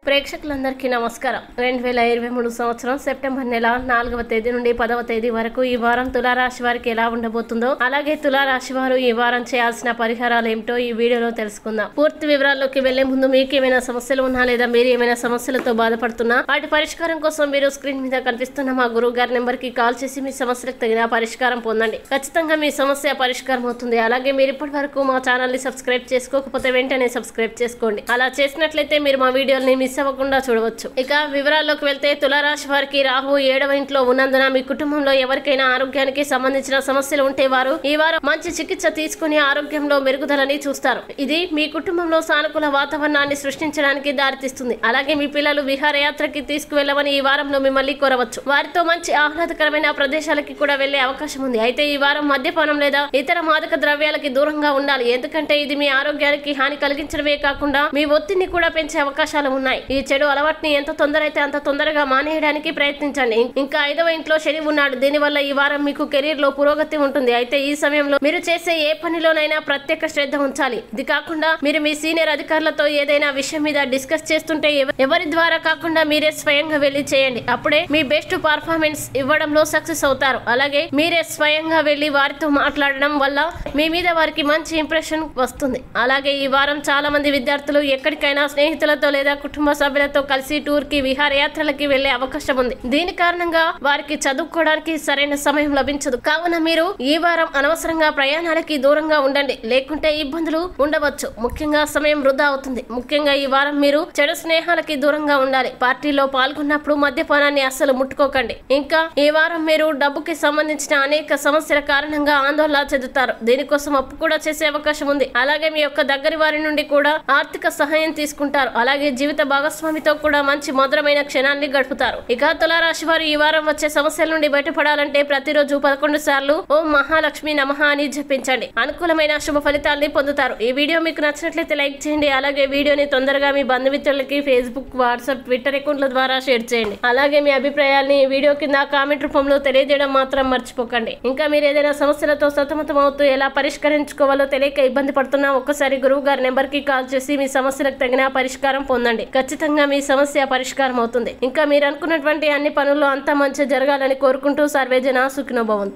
ప్రేక్షకులందరికీ నమస్కారం రెండు వేల ఇరవై మూడు సంవత్సరం సెప్టెంబర్ నెల నాలుగవ తేదీ నుండి పదవ తేదీ వరకు ఈ వారం తులారాశి వారికి ఎలా ఉండబోతుందో అలాగే తులారాశి వారు ఈ వారం చేయాల్సిన పరిహారాలు ఏమిటో ఈ వీడియోలో తెలుసుకుందాం పూర్తి వివరాల్లోకి వెళ్లే ముందు మీకు ఏమైనా సమస్యలు ఉన్నా లేదా మీరు ఏమైనా సమస్యలతో బాధపడుతున్నా వాటి పరిష్కారం కోసం మీరు స్క్రీన్ మీద కనిపిస్తున్న మా గురువు గారి నెంబర్ కి కాల్ చేసి మీ సమస్యలకు తగిన పరిష్కారం పొందండి ఖచ్చితంగా మీ సమస్య పరిష్కారం అవుతుంది అలాగే మీరు ఇప్పటి వరకు మా ఛానల్ ని సబ్స్క్రైబ్ చేసుకోకపోతే వెంటనే సబ్స్క్రైబ్ చేసుకోండి అలా చేసినట్లయితే మీరు మా వీడియోని మిస్ అవ్వకుండా చూడవచ్చు ఇక వివరాల్లోకి వెళ్తే తులారాశి వారికి రాహు ఏడవ ఇంట్లో ఉన్నందున మీ కుటుంబంలో ఎవరికైనా ఆరోగ్యానికి సంబంధించిన సమస్యలు ఉంటే వారు ఈ వారం మంచి చికిత్స తీసుకుని ఆరోగ్యంలో మెరుగుదలని చూస్తారు ఇది మీ కుటుంబంలో సానుకూల వాతావరణాన్ని సృష్టించడానికి దారితీస్తుంది అలాగే మీ పిల్లలు విహారయాత్రకి తీసుకువెళ్ళమని ఈ వారంలో మిమ్మల్ని కోరవచ్చు వారితో మంచి ఆహ్లాదకరమైన ప్రదేశాలకి కూడా వెళ్లే అవకాశం ఉంది అయితే ఈ వారం మద్యపానం లేదా ఇతర మాదక ద్రవ్యాలకి దూరంగా ఉండాలి ఎందుకంటే ఇది మీ ఆరోగ్యానికి హాని కలిగించడమే కాకుండా మీ ఒత్తిడిని కూడా పెంచే అవకాశాలు ఉన్నాయి ఈ చెడు అలవాటుని ఎంత తొందర అయితే అంత తొందరగా మానేయడానికి ప్రయత్నించండి ఇంకా ఐదవ ఇంట్లో శని ఉన్నాడు దీనివల్ల ఈ వారం మీకు కెరీర్ లో పురోగతి ఉంటుంది అయితే ఈ సమయంలో మీరు చేసే ఏ పనిలోనైనా ప్రత్యేక శ్రద్ధ ఉంచాలి ఇది కాకుండా మీరు మీ సీనియర్ అధికారులతో ఏదైనా విషయం మీద డిస్కస్ చేస్తుంటే ఎవ- ఎవరి ద్వారా కాకుండా మీరే స్వయంగా వెళ్లి చేయండి అప్పుడే మీ బెస్ట్ పర్ఫార్మెన్స్ ఇవ్వడంలో సక్సెస్ అవుతారు అలాగే మీరే స్వయంగా వెళ్లి వారితో మాట్లాడడం వల్ల మీ మీద వారికి మంచి ఇంప్రెషన్ వస్తుంది అలాగే ఈ వారం చాలా మంది విద్యార్థులు ఎక్కడికైనా స్నేహితులతో లేదా కుటుంబ సభ్యులతో కలిసి టూర్ కి విహారయాత్రలకి వెళ్లే అవకాశం ఉంది దీని కారణంగా వారికి చదువుకోవడానికి సరైన సమయం లభించదు కావున మీరు ఈ వారం అనవసరంగా ప్రయాణాలకి దూరంగా ఉండండి లేకుంటే ఇబ్బందులు ఉండవచ్చు ముఖ్యంగా సమయం వృధా అవుతుంది ముఖ్యంగా ఈ వారం మీరు చెడు స్నేహాలకి దూరంగా ఉండాలి పార్టీలో పాల్గొన్నప్పుడు మద్యపానాన్ని అస్సలు ముట్టుకోకండి ఇంకా ఈ వారం మీరు డబ్బుకి సంబంధించిన అనేక సమస్యల కారణంగా ఆందోళన చెందుతారు దీనికోసం అప్పు కూడా చేసే అవకాశం ఉంది అలాగే మీ యొక్క దగ్గరి వారి నుండి కూడా ఆర్థిక సహాయం తీసుకుంటారు అలాగే జీవిత భాగస్వామితో కూడా మంచి మధురమైన క్షణాన్ని గడుపుతారు ఇక తులారాశి వారు ఈ వారం వచ్చే సమస్యల నుండి బయటపడాలంటే ప్రతిరోజు పదకొండు సార్లు ఓం మహాలక్ష్మి నమః అని జపించండి అనుకూలమైన శుభ ఫలితాల్ని పొందుతారు ఈ వీడియో మీకు నచ్చినట్లయితే లైక్ చేయండి అలాగే వీడియోని తొందరగా మీ బంధుమిత్రులకి ఫేస్బుక్ వాట్సాప్ ట్విట్టర్ అకౌంట్ల ద్వారా షేర్ చేయండి అలాగే మీ అభిప్రాయాల్ని ఈ వీడియో కింద కామెంట్ రూపంలో తెలియజేయడం మాత్రం మర్చిపోకండి ఇంకా మీరు ఏదైనా సమస్యలతో సతమతం అవుతూ ఎలా పరిష్కరించుకోవాలో తెలియక ఇబ్బంది పడుతున్నా ఒక్కసారి గురువు గారి నెంబర్ కి కాల్ చేసి మీ సమస్యలకు తగిన పరిష్కారం పొందండి ఖచ్చితంగా మీ సమస్య పరిష్కారం అవుతుంది ఇంకా మీరు అనుకున్నటువంటి అన్ని పనుల్లో అంతా మంచి జరగాలని కోరుకుంటూ సర్వేజన సుఖినోభవంతు